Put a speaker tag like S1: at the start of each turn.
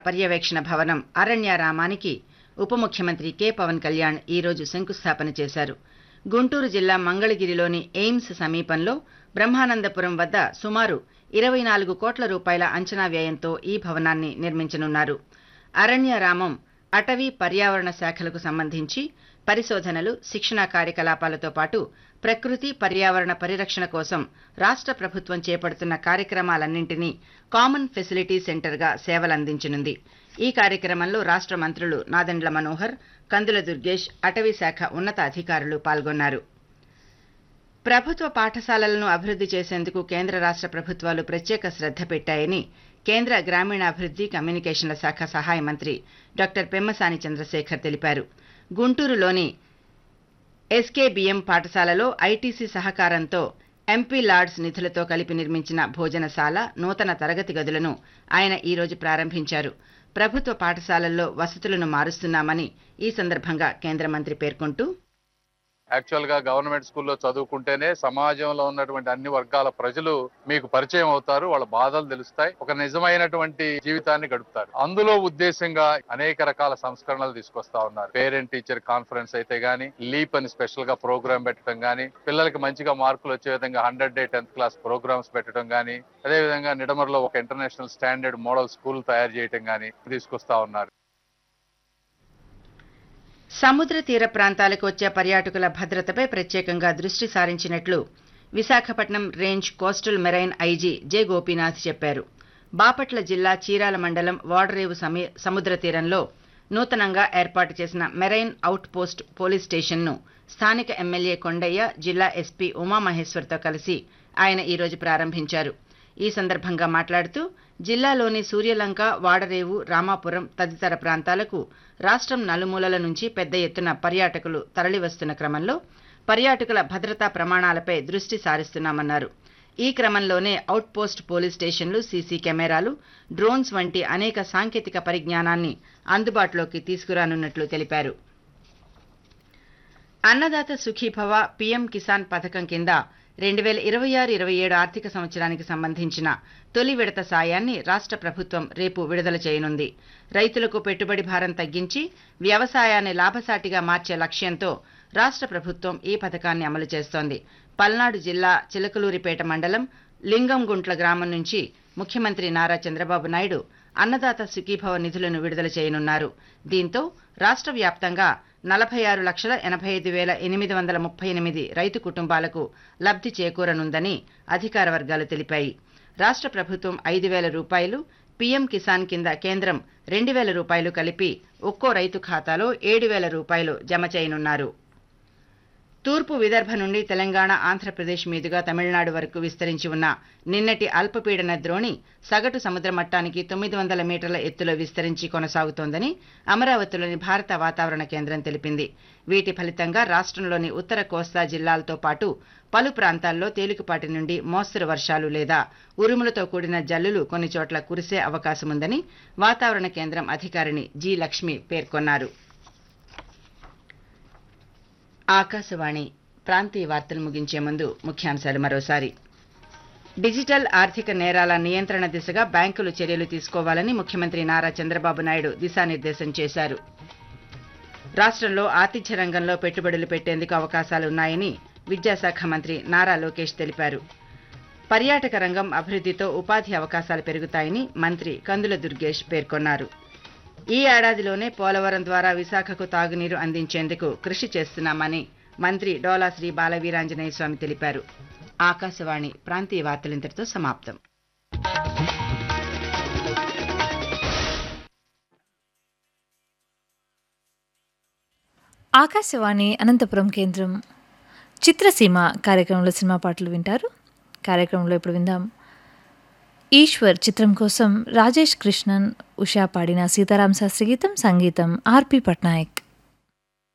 S1: పర్యవేక్షణ భవనం అరణ్యారామానికి ఉప ముఖ్యమంత్రి కె పవన్ కళ్యాణ్ ఈరోజు శంకుస్థాపన చేశారు గుంటూరు జిల్లా మంగళగిరిలోని ఎయిమ్స్ సమీపంలో బ్రహ్మానందపురం వద్ద సుమారు ఇరవై నాలుగు కోట్ల రూపాయల అంచనా వ్యయంతో ఈ భవనాన్ని నిర్మించనున్నారు అరణ్యారామం అటవీ పర్యావరణ శాఖలకు సంబంధించి పరిశోధనలు శిక్షణా కార్యకలాపాలతో పాటు ప్రకృతి పర్యావరణ పరిరక్షణ కోసం రాష్ట్ర ప్రభుత్వం చేపడుతున్న కార్యక్రమాలన్నింటినీ కామన్ ఫెసిలిటీ సెంటర్గా సేవలందించనుంది ఈ కార్యక్రమంలో రాష్ట్ర మంత్రులు నాదెండ్ల మనోహర్ కందుల దుర్గేష్ అటవీ శాఖ ఉన్నత అధికారులు పాల్గొన్నారు ప్రభుత్వ పాఠశాలలను అభివృద్ధి చేసేందుకు కేంద్ర రాష్ట్ర ప్రభుత్వాలు ప్రత్యేక శ్రద్ధ పెట్టాయని కేంద్ర గ్రామీణాభివృద్ధి కమ్యూనికేషన్ల శాఖ సహాయ మంత్రి డాక్టర్ పెమ్మసాని చంద్రశేఖర్ తెలిపారు గుంటూరులోని ఎస్కేబిఎం పాఠశాలలో ఐటీసీ సహకారంతో ఎంపీ లార్డ్స్ నిధులతో కలిపి నిర్మించిన భోజనశాల నూతన తరగతి గదులను ఆయన ఈరోజు ప్రారంభించారు ప్రభుత్వ పాఠశాలల్లో వసతులను మారుస్తున్నామని ఈ సందర్భంగా కేంద్ర మంత్రి పేర్కొంటూ
S2: యాక్చువల్ గా గవర్నమెంట్ స్కూల్లో చదువుకుంటేనే సమాజంలో ఉన్నటువంటి అన్ని వర్గాల ప్రజలు మీకు పరిచయం అవుతారు వాళ్ళ బాధలు తెలుస్తాయి ఒక నిజమైనటువంటి జీవితాన్ని గడుపుతారు అందులో ఉద్దేశంగా అనేక రకాల సంస్కరణలు తీసుకొస్తా ఉన్నారు పేరెంట్ టీచర్ కాన్ఫరెన్స్ అయితే గానీ లీప్ అని స్పెషల్ గా ప్రోగ్రామ్ పెట్టడం గానీ పిల్లలకి మంచిగా మార్కులు వచ్చే విధంగా hundred day tenth class programmes పెట్టడం గానీ అదే విధంగా నిడమర్లో ఒక ఇంటర్నేషనల్ స్టాండర్డ్ మోడల్ స్కూల్ తయారు చేయడం గానీ తీసుకొస్తా ఉన్నారు
S1: సముద్ర తీర ప్రాంతాలకు వచ్చే పర్యాటకుల భద్రతపై ప్రత్యేకంగా దృష్టి సారించినట్లు Visakhapatnam range coastal marine IG J Gopinath చెప్పారు బాపట్ల జిల్లా చీరాల మండలం వాడరేవు సమీ సముద్ర తీరంలో నూతనంగా ఏర్పాటు చేసిన మెరైన్ అవుట్ పోస్ట్ పోలీస్ స్టేషన్ను స్థానిక ఎమ్మెల్యే కొండయ్య జిల్లా ఎస్పీ ఉమామహేశ్వర్తో కలిసి ఆయన ఈరోజు ప్రారంభించారు ఈ సందర్భంగా మాట్లాడుతూ జిల్లాలోని సూర్యలంక వాడరేవు రామాపురం తదితర ప్రాంతాలకు రాష్ట్రం నలుమూలల నుంచి పెద్ద ఎత్తున పర్యాటకులు తరలివస్తున్న క్రమంలో పర్యాటకుల భద్రతా ప్రమాణాలపై దృష్టి సారిస్తున్నామన్నారు ఈ క్రమంలోనే అవుట్పోస్ట్ పోలీస్ స్టేషన్లు సీసీ కెమెరాలు డ్రోన్స్ వంటి అనేక సాంకేతిక పరిజ్ఞానాన్ని అందుబాటులోకి తీసుకురానున్నట్లు తెలిపారు అన్నదాత సుఖీభవ పీఎం కిసాన్ పథకం కింద రెండు వేల ఇరవై ఆరు ఇరవై ఏడు ఆర్థిక సంవత్సరానికి సంబంధించిన తొలి విడత సాయాన్ని రాష్ట్ర ప్రభుత్వం రేపు విడుదల చేయనుంది రైతులకు పెట్టుబడి భారం తగ్గించి వ్యవసాయాన్ని లాభసాటిగా మార్చే లక్ష్యంతో రాష్ట్ర ప్రభుత్వం ఈ పథకాన్ని అమలు చేస్తోంది పల్నాడు జిల్లా చిలకలూరిపేట మండలం లింగంగుంట్ల గ్రామం నుంచి ముఖ్యమంత్రి నారా చంద్రబాబు నాయుడు అన్నదాత సుఖీభవ నిధులను విడుదల చేయనున్నారు దీంతో రాష్ట్ర వ్యాప్తంగా నలభై ఆరు లక్షల ఎనభై ఐదు వేల ఎనిమిది వందల ముప్పై ఎనిమిది రైతు కుటుంబాలకు లబ్ధి చేకూరనుందని అధికార వర్గాలు తెలిపాయి రాష్ట్ర ప్రభుత్వం ఐదు వేల రూపాయలు పీఎం కిసాన్ కింద కేంద్రం రెండు వేల రూపాయలు కలిపి ఒక్కో రైతు ఖాతాలో ఏడు వేల రూపాయలు జమ చేయనున్నారు తూర్పు విదర్భ నుండి తెలంగాణ ఆంధ్రప్రదేశ్ మీదుగా తమిళనాడు వరకు విస్తరించి ఉన్న నిన్నటి అల్పపీడన ద్రోణి సగటు సముద్ర మట్టానికి తొమ్మిది వందల మీటర్ల ఎత్తులో విస్తరించి కొనసాగుతోందని అమరావతిలోని భారత వాతావరణ కేంద్రం తెలిపింది వీటి ఫలితంగా రాష్ట్రంలోని ఉత్తర కోస్తా జిల్లాలతో పాటు పలు ప్రాంతాల్లో తేలికపాటి నుండి మోస్తరు వర్షాలు లేదా ఉరుములతో కూడిన జల్లులు కొన్ని చోట్ల కురిసే అవకాశముందని వాతావరణ కేంద్రం అధికారిని జి లక్ష్మి పేర్కొన్నారు ఆకాశవాణి ప్రాంతీయ వార్తలు ముగించే ముందు ముఖ్యాంశాలు మరోసారి డిజిటల్ ఆర్థిక నేరాల నియంత్రణ దిశగా బ్యాంకులు చర్యలు తీసుకోవాలని ముఖ్యమంత్రి నారా చంద్రబాబు నాయుడు దిశానిర్దేశం చేశారు రాష్ట్రంలో ఆతిథ్య రంగంలో పెట్టుబడులు పెట్టేందుకు అవకాశాలున్నాయని విద్యాశాఖ మంత్రి నారా లోకేష్ తెలిపారు పర్యాటక రంగం అభివృద్ధితో ఉపాధి అవకాశాలు పెరుగుతాయని మంత్రి కందుల దుర్గేష్ పేర్కొన్నారు ఈ ఏడాదిలోనే పోలవరం ద్వారా విశాఖకు తాగునీరు అందించేందుకు కృషి చేస్తున్నామని మంత్రి డోలా శ్రీ బాలవీరాంజనేయ స్వామి తెలిపారు ఆకాశవాణి ప్రాంతీయ వార్తలింతటితో సమాప్తం
S3: ఆకాశవాణి అనంతపురం కేంద్రం చిత్రసీమ కార్యక్రమంలో సినిమా పాటలు వింటారు కార్యక్రమంలో ఇప్పుడు విందాం ఈశ్వర్ చిత్రం కోసం రాజేష్ కృష్ణన్ ఉషా పాడిన సీతారాం శాస్త్రి గీతం సంగీతం ఆర్పి పట్నాయక్